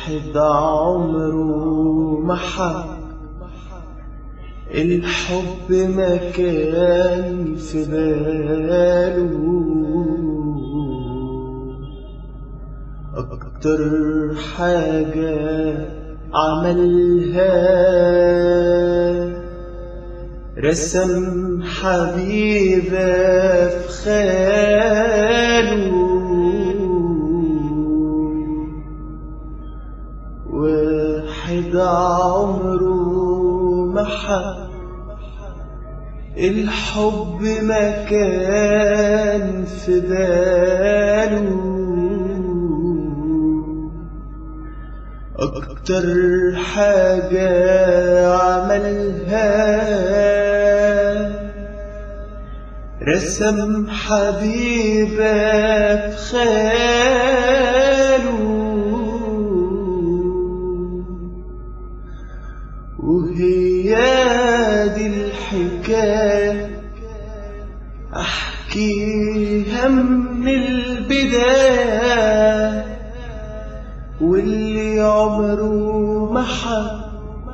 واحد عمره ما حب الحب ما كان في باله أكتر حاجة عملها رسم حبيبة في خياله واحد عمره ما حب الحب ما كان في باله أكتر حاجة عملها رسم حبيبة في خياله وهي دي الحكاية أحكيها من البداية واللي عمره ما حب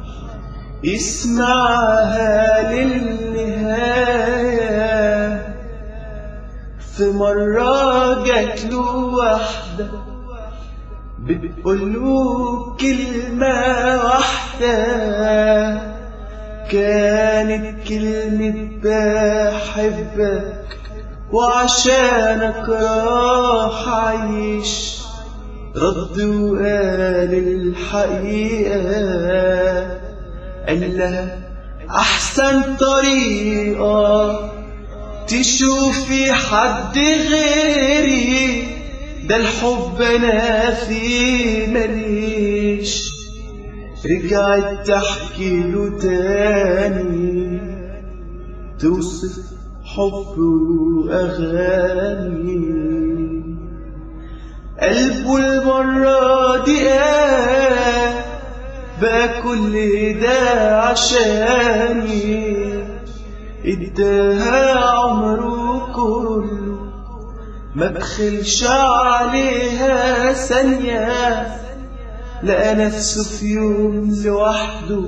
يسمعها للنهاية في مرة جات له واحدة بتقوله كلمة واحدة كانت كلمة بحبك وعشانك راح أعيش رد وقال الحقيقة قال لها أحسن طريقة تشوفي حد غيري ده الحب أنا فيه مليش رجعت تحكي له تاني توصف حب وأغاني قلبه المرة دي قال بقى كل ده عشاني اداها عمره كله ما بخلش عليها ثانية لقى نفسه في يوم لوحده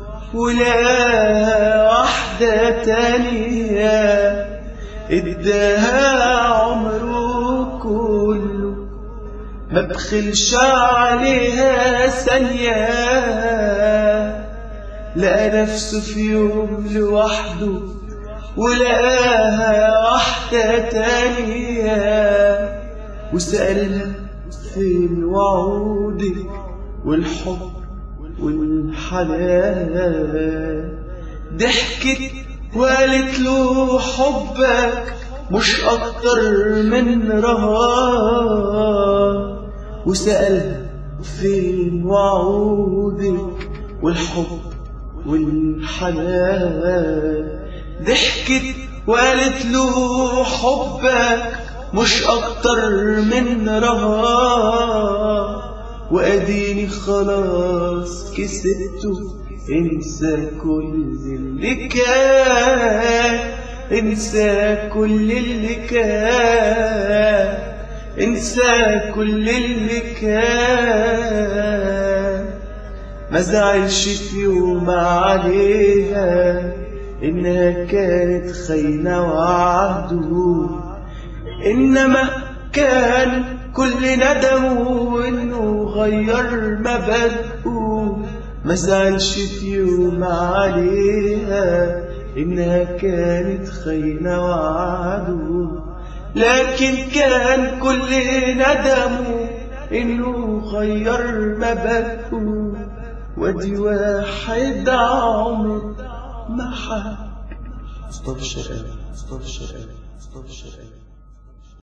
ولقى واحدة تانية اداها عمره كله ما بخلش عليها ثانية لقى نفسه في يوم لوحده ولقاها واحدة تانية وسألها فين وعودك والحب والحنان ضحكت وقالت له حبك مش أكتر من رهان وسألها فين وعودك والحب والحنان ضحكت وقالت له حبك مش أكتر من رهان وأديني خلاص كسبته انسى كل اللي كان انسى كل اللي كان انسى كل اللي كان ما زعلش في يوم عليها انها كانت خاينة وعهده انما كان كل ندمه انه غير مبادئه ما زعلش في يوم عليها إنها كانت خاينة وعده لكن كان كل ندمه إنه غير مبادئه ودي واحد عمر ما حب مصطفى الشرقاوي مصطفى الشرقاوي مصطفى الشرقاوي